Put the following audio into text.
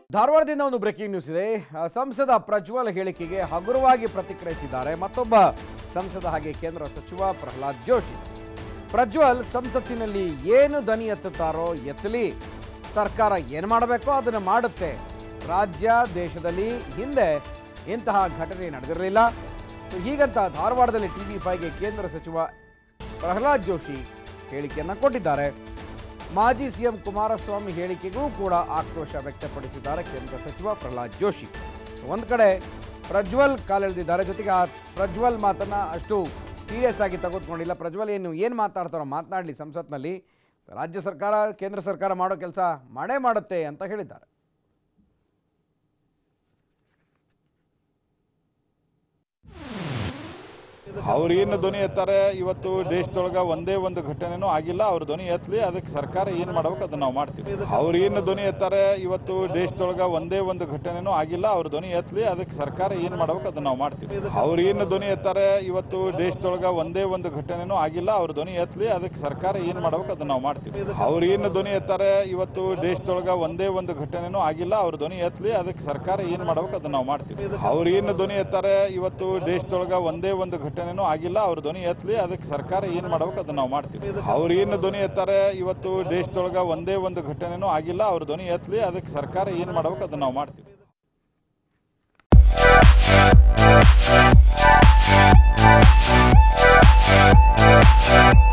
ಧಾರವಾಡದಿಂದ ಒಂದು breaking news ಇದೆ ಆ, ಸಂಸದ ಪ್ರಜ್ವಲ್ ಹೇಳಿಕೆಗೆ ಹಗುರವಾಗಿ ಪ್ರತಿಕ್ರಿಯಿಸಿದ್ದಾರೆ ಮತ್ತೊಬ್ಬ ಸಂಸದ ಹಾಗೆ ಕೇಂದ್ರ ಸಚಿವ ಪ್ರಹ್ಲಾದ್ ಜೋಶಿ ಪ್ರಜ್ವಲ್ ಸಂಸತ್ತಿನಲ್ಲಿ ಏನು ದನಿ ಎತ್ತುತ್ತಾರೋ ಎತ್ತಲಿ ಸರ್ಕಾರ ಏನು ಮಾಡಬೇಕೋ ಅದನ್ನು ಮಾಡುತ್ತೆ ರಾಜ್ಯ ದೇಶದಲ್ಲಿ ಹಿಂದೆ ಇಂತಹ ಘಟನೆ ನಡೆದಿರಲಿಲ್ಲ ಸೊ ಹೀಗಂತ ಧಾರವಾಡದಲ್ಲಿ ಟಿ ವಿ ಫೈವ್ಗೆ ಕೇಂದ್ರ ಸಚಿವ ಪ್ರಹ್ಲಾದ್ ಜೋಶಿ ಹೇಳಿಕೆಯನ್ನು ಕೊಟ್ಟಿದ್ದಾರೆ ಮಾಜಿ ಸಿಎಂ ಕುಮಾರಸ್ವಾಮಿ ಹೇಳಿಕೆಗೂ ಕೂಡ ಆಕ್ರೋಶ ವ್ಯಕ್ತಪಡಿಸಿದ್ದಾರೆ ಕೇಂದ್ರ ಸಚಿವ ಪ್ರಹ್ಲಾದ್ ಜೋಶಿ ಸೊ ಒಂದು ಕಡೆ ಪ್ರಜ್ವಲ್ ಕಾಲೆಳೆದಿದ್ದಾರೆ ಜೊತೆಗೆ ಆ ಪ್ರಜ್ವಲ್ ಮಾತನ್ನ ಅಷ್ಟು ಸೀರಿಯಸ್ ಆಗಿ ತೆಗೆದುಕೊಂಡಿಲ್ಲ ಪ್ರಜ್ವಲ್ ಏನು ಏನು ಮಾತಾಡ್ತಾರೋ ಮಾತನಾಡಲಿ ಸಂಸತ್ನಲ್ಲಿ ರಾಜ್ಯ ಸರ್ಕಾರ ಕೇಂದ್ರ ಸರ್ಕಾರ ಮಾಡೋ ಕೆಲಸ ಮಾಡೇ ಮಾಡುತ್ತೆ ಅಂತ ಹೇಳಿದ್ದಾರೆ ಅವ್ರು ಏನು ಧ್ವನಿ ಎತ್ತಾರೆ ಇವತ್ತು ದೇಶದೊಳಗ ಒಂದೇ ಒಂದು ಘಟನೆನೂ ಆಗಿಲ್ಲ ಅವ್ರ ಧ್ವನಿ ಎತ್ತಲಿ ಅದಕ್ಕೆ ಸರ್ಕಾರ ಏನು ಮಾಡ್ಬೇಕು ಅದನ್ನ ನಾವು ಮಾಡ್ತೀವಿ ಅವ್ರು ಏನು ಧ್ವನಿ ಎತ್ತಾರೆ ಇವತ್ತು ದೇಶದೊಳಗ ಒಂದೇ ಒಂದು ಘಟನೆನೂ ಆಗಿಲ್ಲ ಅವ್ರ ಧ್ವನಿ ಎತ್ತಲಿ ಅದಕ್ಕೆ ಸರ್ಕಾರ ಏನು ಮಾಡ್ಬೇಕು ಅದನ್ನ ನಾವು ಮಾಡ್ತೀವಿ ಅವ್ರು ಏನು ಧ್ವನಿ ಎತ್ತಾರೆ ಇವತ್ತು ದೇಶದೊಳಗ ಒಂದೇ ಒಂದು ಘಟನೆನೂ ಆಗಿಲ್ಲ ಅವ್ರ ಧ್ವನಿ ಎತ್ತಲಿ ಅದಕ್ಕೆ ಸರ್ಕಾರ ಏನು ಮಾಡ್ಬೇಕು ಅದನ್ನ ನಾವು ಮಾಡ್ತೀವಿ ಅವ್ರು ಏನು ಧ್ವನಿ ಎತ್ತಾರೆ ಇವತ್ತು ದೇಶದೊಳಗ ಒಂದೇ ಒಂದು ಘಟನೆನೂ ಆಗಿಲ್ಲ ಅವ್ರ ಧ್ವನಿ ಎತ್ತಲಿ ಅದಕ್ಕೆ ಸರ್ಕಾರ ಏನು ಮಾಡ್ಬೇಕು ಅದನ್ನ ನಾವು ಮಾಡ್ತೀವಿ ಅವ್ರು ಏನು ಧ್ವನಿ ಎತ್ತಾರೆ ಇವತ್ತು ದೇಶದೊಳಗ ಒಂದೇ ಒಂದು ಘಟನೆನೂ ಆಗಿಲ್ಲ ಅವ್ರ ಧ್ವನಿ ಎತ್ತಲಿ ಅದಕ್ಕೆ ಸರ್ಕಾರ ಏನು ಮಾಡ್ಬೇಕು ಅದನ್ನ ನಾವು ಮಾಡ್ತೀವಿ ಅವ್ರು ಏನು ಧ್ವನಿ ಎತ್ತಾರೆ ಇವತ್ತು ದೇಶದೊಳಗ ಒಂದೇ ಒಂದು ಘಟನೆನೂ ಆಗಿಲ್ಲ ಅವ್ರ ಧ್ವನಿ ಎತ್ತಲಿ ಅದಕ್ಕೆ ಸರ್ಕಾರ ಏನು ಮಾಡ್ಬೇಕು ಅದನ್ನ ನಾವು ಮಾಡ್ತೀವಿ Thank you.